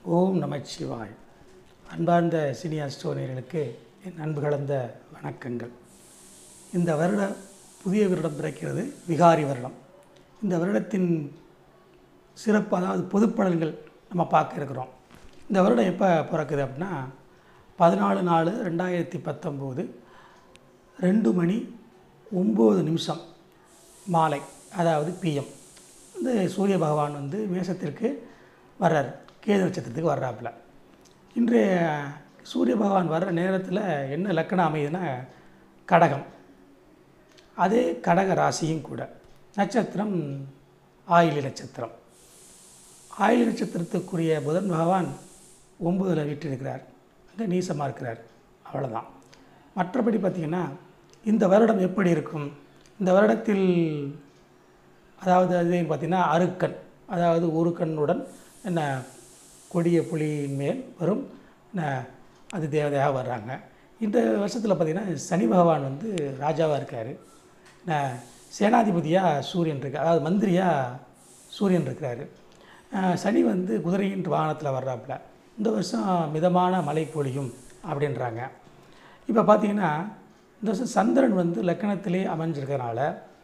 ஓம் நமச்சிவாய் அன்பார்ந்த சினி அஸ்டோனியர்களுக்கு என் அன்பு கலந்த வணக்கங்கள் இந்த வருட புதிய வருடம் பிறக்கிறது விகாரி வருடம் இந்த வருடத்தின் சிறப்பு அதாவது பொதுப்பலன்கள் நம்ம பார்க்க இருக்கிறோம் இந்த வருடம் எப்போ பிறக்குது அப்படின்னா பதினாலு நாலு ரெண்டாயிரத்தி பத்தொம்போது ரெண்டு மணி ஒம்பது நிமிஷம் மாலை அதாவது பிஎம் வந்து சூரிய பகவான் வந்து மேசத்திற்கு வர்றார் கேது நட்சத்திரத்துக்கு வர்றாப்புல இன்றைய சூரிய பகவான் வர்ற நேரத்தில் என்ன லக்கணம் அமையுதுன்னா கடகம் அதே கடக ராசியும் கூட நட்சத்திரம் ஆயிலி நட்சத்திரம் ஆயிலி நட்சத்திரத்துக்குரிய புதன் பகவான் ஒம்பதில் வீற்றிருக்கிறார் அங்கே நீசமாக இருக்கிறார் அவ்வளோதான் மற்றபடி பார்த்திங்கன்னா இந்த வருடம் எப்படி இருக்கும் இந்த வருடத்தில் அதாவது அது பார்த்திங்கன்னா அருக்கன் அதாவது ஒரு கண்ணுடன் என்ன கொடிய புலியின் மேல் வரும் என்ன அது தேவதையாக வர்றாங்க இந்த வருஷத்தில் பார்த்திங்கன்னா சனி பகவான் வந்து ராஜாவாக இருக்கார் என்ன சேனாதிபதியாக சூரியன் இருக்கு அதாவது மந்திரியாக சூரியன் இருக்கிறாரு அஹ் சனி வந்து குதிரையின் வாகனத்தில் வர்றாப்புல இந்த வருஷம் மிதமான மழை பொழியும் அப்படின்றாங்க இப்போ பார்த்தீங்கன்னா இந்த வருஷம் சந்திரன் வந்து லக்கணத்திலே அமைஞ்சிருக்கனால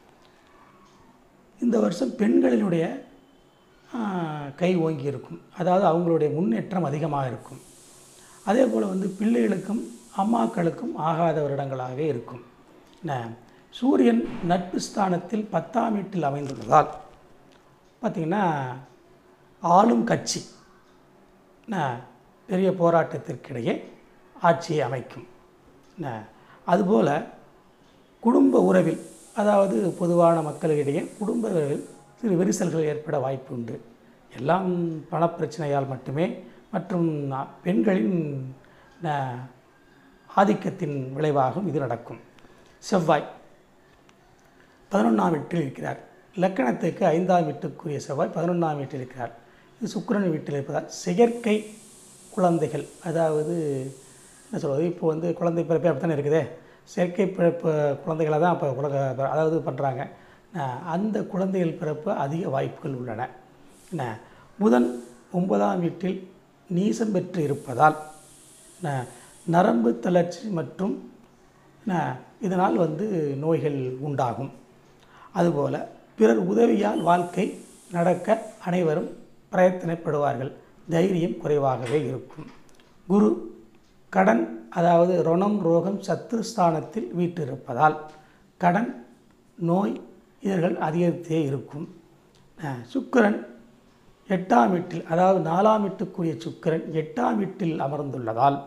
இந்த வருஷம் பெண்களினுடைய ஆஹ், கை ஓங்கி இருக்கும் அதாவது அவங்களுடைய முன்னேற்றம் அதிகமாக இருக்கும் அதே போல் வந்து பிள்ளைகளுக்கும் அம்மாக்களுக்கும் ஆகாத வருடங்களாகவே இருக்கும் என்ன சூரியன் நட்பு ஸ்தானத்தில் பத்தாம் வீட்டில் அமைந்துள்ளதால் பார்த்திங்கன்னா ஆளும் கட்சி என்ன பெரிய போராட்டத்திற்கிடையே ஆட்சியை அமைக்கும் என்ன அதுபோல் குடும்ப உறவில் அதாவது பொதுவான மக்களிடையே குடும்ப உறவில் சிறு விரிசல்கள் ஏற்பட வாய்ப்பு உண்டு எல்லாம் பணப்பிரச்சனையால் மட்டுமே மற்றும் பெண்களின் ந- ஆதிக்கத்தின் விளைவாகவும் இது நடக்கும் செவ்வாய் பதினொன்றாம் வீட்டில் இருக்கிறார் லக்கணத்துக்கு ஐந்தாம் வீட்டுக்குரிய செவ்வாய் பதினொன்றாம் வீட்டில் இருக்கிறார் இது சுக்கிரன் வீட்டில் இருப்பதால் செயற்கை குழந்தைகள் அதாவது என்ன சொல்வது இப்போ வந்து குழந்தை பிறப்பே அப்படி தானே இருக்குதே செயற்கை பிறப்பு குழந்தைகளை தான் இப்போ உலக அதாவது பண்ணுறாங்க அந்த குழந்தைகள் பிறப்பு அதிக வாய்ப்புகள் உள்ளன என்ன புதன் ஒன்பதாம் வீட்டில் நீசம் பெற்று இருப்பதால் என்ன, நரம்பு தளர்ச்சி மற்றும் என்ன, இதனால் வந்து நோய்கள் உண்டாகும் அதுபோல் பிறர் உதவியால் வாழ்க்கை நடக்க அனைவரும் பிரயத்தனப்படுவார்கள் தைரியம் குறைவாகவே இருக்கும் குரு கடன் அதாவது ருணம் ரோகம் சத்துருஸ்தானத்தில் வீட்டிருப்பதால் கடன் நோய் இதழ்கள் அதிகரித்தே இருக்கும் அஹ், சுக்கிரன் எட்டாம் வீட்டில் அதாவது நாலாம் வீட்டுக்குரிய சுக்கிரன் எட்டாம் வீட்டில் அமர்ந்துள்ளதால்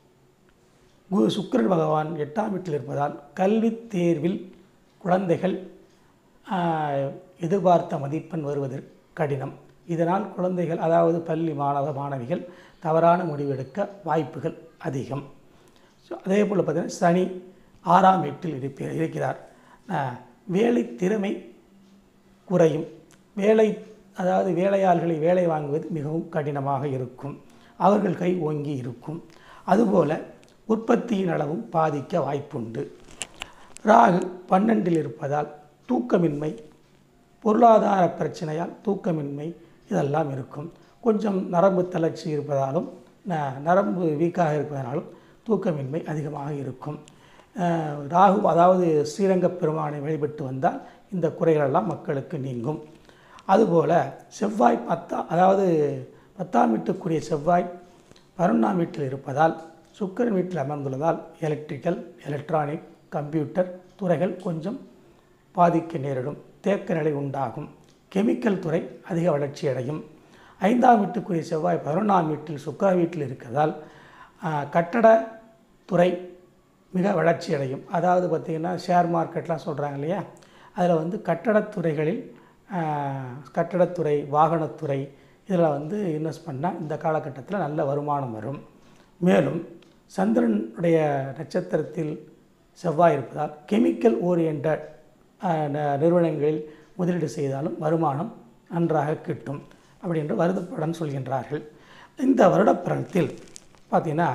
குரு சுக்கிரன் பகவான் எட்டாம் வீட்டில் இருப்பதால் கல்வித் தேர்வில் குழந்தைகள் ஆஹ், எதிர்பார்த்த மதிப்பெண் வருவது கடினம் இதனால் குழந்தைகள் அதாவது பள்ளி மாணவ மாணவிகள் தவறான முடிவெடுக்க வாய்ப்புகள் அதிகம் ஸோ அதே போல் பார்த்தீங்கன்னா சனி ஆறாம் வீட்டில் இருப்ப இருக்கிறார் ஆஹ், வேலை திறமை குறையும் வேலை அதாவது வேலையாள்களை வேலை வாங்குவது மிகவும் கடினமாக இருக்கும் அவர்கள் கை ஓங்கி இருக்கும் அதுபோல உற்பத்தியின் அளவும் பாதிக்க வாய்ப்புண்டு ராகு பன்னெண்டில் இருப்பதால் தூக்கமின்மை பொருளாதார பிரச்சனையால் தூக்கமின்மை இதெல்லாம் இருக்கும் கொஞ்சம் நரம்பு தளர்ச்சி இருப்பதாலும் ந- நரம்பு வீக்காக இருப்பதனாலும் தூக்கமின்மை அதிகமாக இருக்கும் அஹ், ராகு அதாவது ஸ்ரீரங்க பெருமானை வழிபட்டு வந்தால் இந்த குறைகளெல்லாம் மக்களுக்கு நீங்கும் அதுபோல் செவ்வாய் பத்தா அதாவது பத்தாம் வீட்டுக்குரிய செவ்வாய் பதினொன்றாம் வீட்டில் இருப்பதால் சுக்கிரன் வீட்டில் அமர்ந்துள்ளதால் எலக்ட்ரிக்கல் எலக்ட்ரானிக் கம்ப்யூட்டர் துறைகள் கொஞ்சம் பாதிக்க நேரிடும் தேக்க நிலை உண்டாகும் கெமிக்கல் துறை அதிக வளர்ச்சி அடையும் ஐந்தாம் வீட்டுக்குரிய செவ்வாய் பதினொன்றாம் வீட்டில் சுக்கிர வீட்டில் இருக்கிறதால் ஆஹ், கட்டட துறை மிக வளர்ச்சி அடையும் அதாவது பார்த்திங்கன்னா ஷேர் மார்க்கெட்லாம் சொல்கிறாங்க இல்லையா அதில் வந்து கட்டடத்துறைகளில் ஆஹ், கட்டடத்துறை வாகனத்துறை இதில் வந்து இன்வெஸ்ட் பண்ணால் இந்த காலகட்டத்தில் நல்ல வருமானம் வரும் மேலும் சந்திரனுடைய நட்சத்திரத்தில் செவ்வாய் இருப்பதால் கெமிக்கல் ஓரியன்ட் நிறுவனங்களில் முதலீடு செய்தாலும் வருமானம் நன்றாக கிட்டும் அப்படி என்று வருடப்படன் சொல்கின்றார்கள் இந்த வருடப்பலனத்தில் பார்த்தீங்கன்னா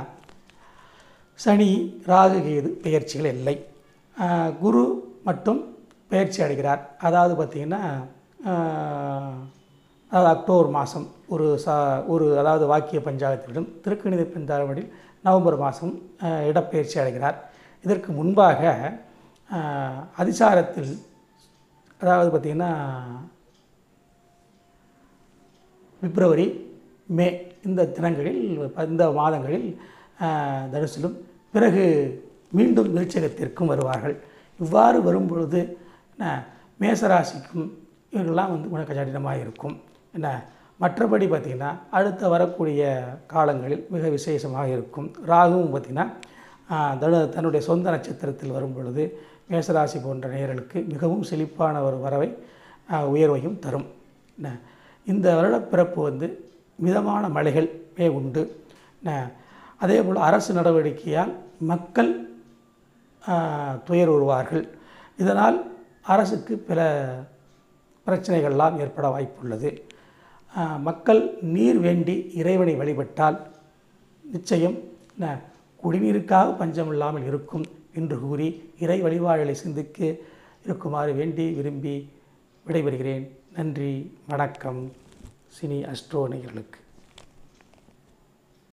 சனி ராகு கேது பெயர்ச்சிகள் இல்லை ஆஹ் குரு மட்டும் பெயர்ச்சி அடைகிறார் அதாவது பார்த்திங்கன்னா ஆஹ் அதாவது அக்டோபர் மாதம் ஒரு சா ஒரு அதாவது வாக்கிய பஞ்சாங்கத்திலும் திருக்கணித பஞ்சாங்கத்தில் நவம்பர் மாதம் அஹ், இடப்பெயர்ச்சி அடைகிறார் இதற்கு முன்பாக அஹ், அதிசாரத்தில் அதாவது பார்த்திங்கன்னா பிப்ரவரி மே இந்த தினங்களில் இந்த மாதங்களில் ஆஹ், தனுசிலும் பிறகு மீண்டும் விருச்சகத்திற்கும் வருவார்கள் இவ்வாறு வரும்பொழுது என்ன மேசராசிக்கும் இவர்கள்லாம் வந்து உனக்கு கடினமாக இருக்கும் என்ன மற்றபடி பார்த்திங்கன்னா அடுத்த வரக்கூடிய காலங்களில் மிக விசேஷமாக இருக்கும் ராகுவும் பார்த்திங்கன்னா ஆஹ், தனு தன்னுடைய சொந்த நட்சத்திரத்தில் வரும் பொழுது மேசராசி போன்ற நேயர்களுக்கு மிகவும் செழிப்பான ஒரு வரவை ஆஹ், உயர்வையும் தரும் என்ன இந்த வருடப்பிறப்பு வந்து மிதமான மழைகள் மே உண்டு ந- அதே போல் அரசு நடவடிக்கையால் மக்கள் ஆஹ், துயர் வருவார்கள் இதனால் அரசுக்கு பல பிரச்சனைகள்லாம் ஏற்பட வாய்ப்புள்ளது ஆஹ், மக்கள் நீர் வேண்டி இறைவனை வழிபட்டால் நிச்சயம் ந- குடிநீருக்காக பஞ்சம் இல்லாமல் இருக்கும் என்று கூறி இறை வழிபாடுகளை சிந்திக்கு இருக்குமாறு வேண்டி விரும்பி விடைபெறுகிறேன் நன்றி வணக்கம் சினி அஸ்ட்ரோ நேயர்களுக்கு